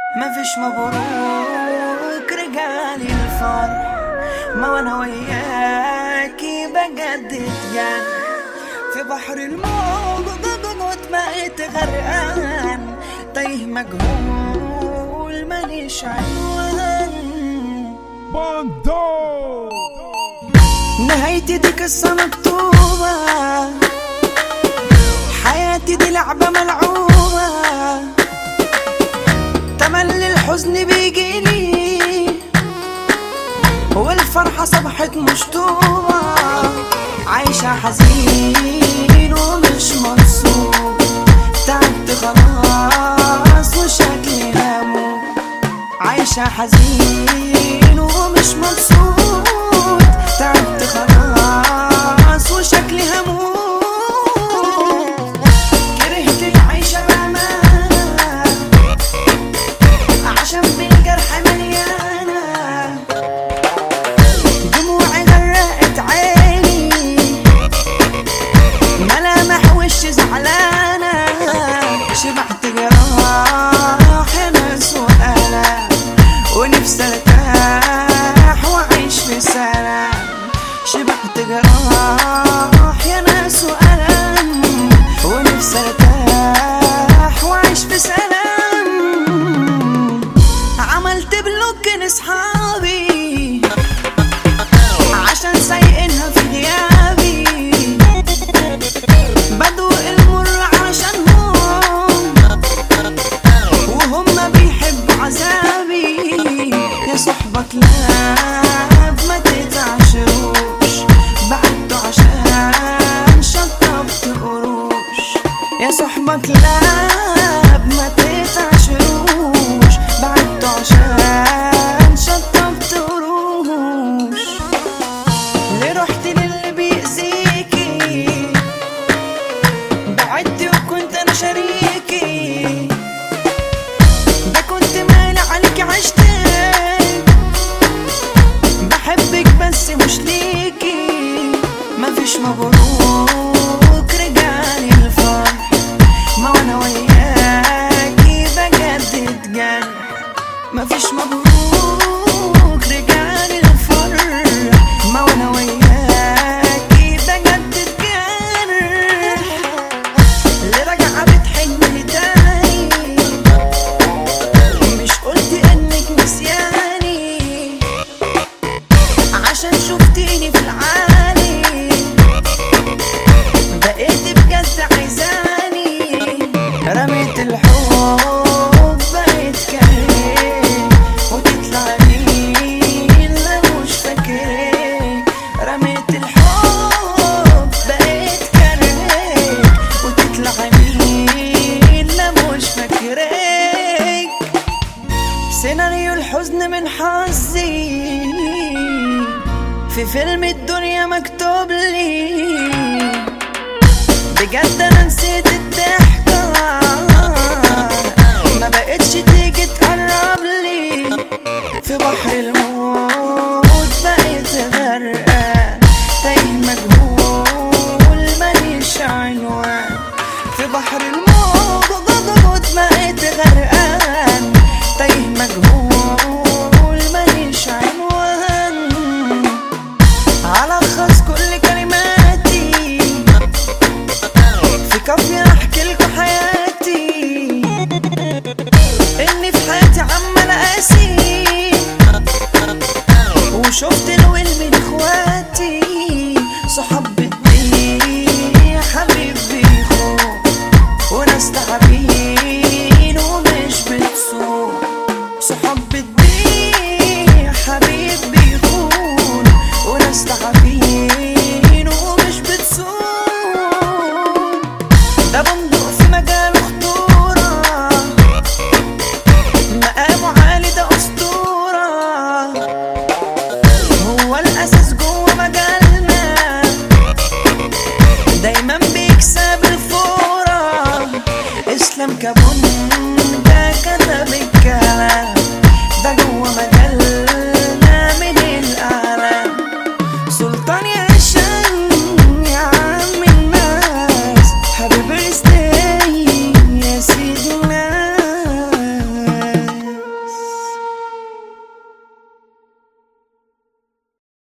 ما فيش مبروك رجالي الفرح ما انا وياكي بجدد جن في بحر الموج ضغط ما غرقان تايه مجهول ماليش عنوان باندو نهايتي دي قصة مكتوبة حياتي دي لعبة ملعوبة تملي الحزن بيجيلي والفرحة صبحت مشطوبة عايشة حزين ومش مبسوط تعبت خلاص وشكلي هموت عايشة حزين ومش مبسوط تعبت خلاص وشكلي هموت كرهت العيشة بأمانة عشان بالجرح مليانة دموعي غرقت عيني ملامح وشي زعلانة شبعت جراح يا ناس وألم ونفسي ارتاح واعيش في سلام شبعت جراح يا ناس وألم ونفسي ارتاح واعيش في سلام عملت بلوك لاصحابي عشان سايقينها في غيابي بدوق المر عشانهم وهم بيحبوا عذابي يا صحبة كلاب ما تتعشروش بعدوا عشان شطبت قروش يا صحبة كلاب ما تتعشروش بعدوا عشان شطبت قروش ليه رحت للي بيأذيكي بعدت وكنت انا شريكي ده كنت مالي عليك عشتك بحبك بس مش ليكي مفيش مبروك رجالي الفرح ما وانا وياكي بجدد جرح مفيش مبروك رجالي الفرح ما وانا وياكي بجدد جرح اللي راجعة بتحن لي تاني مش قلت انك نسياني عشان شفتيني في العالي بقيت بجد عايزاني رميت الحب بقيت كريم وتطلع مين لا مش فاكرك رميت الحب بقيت كريم وتطلع مين لا مش فاكرك سيناريو الحزن من حظي في فيلم الدنيا مكتوب لي بجد انا نسيت الضحكة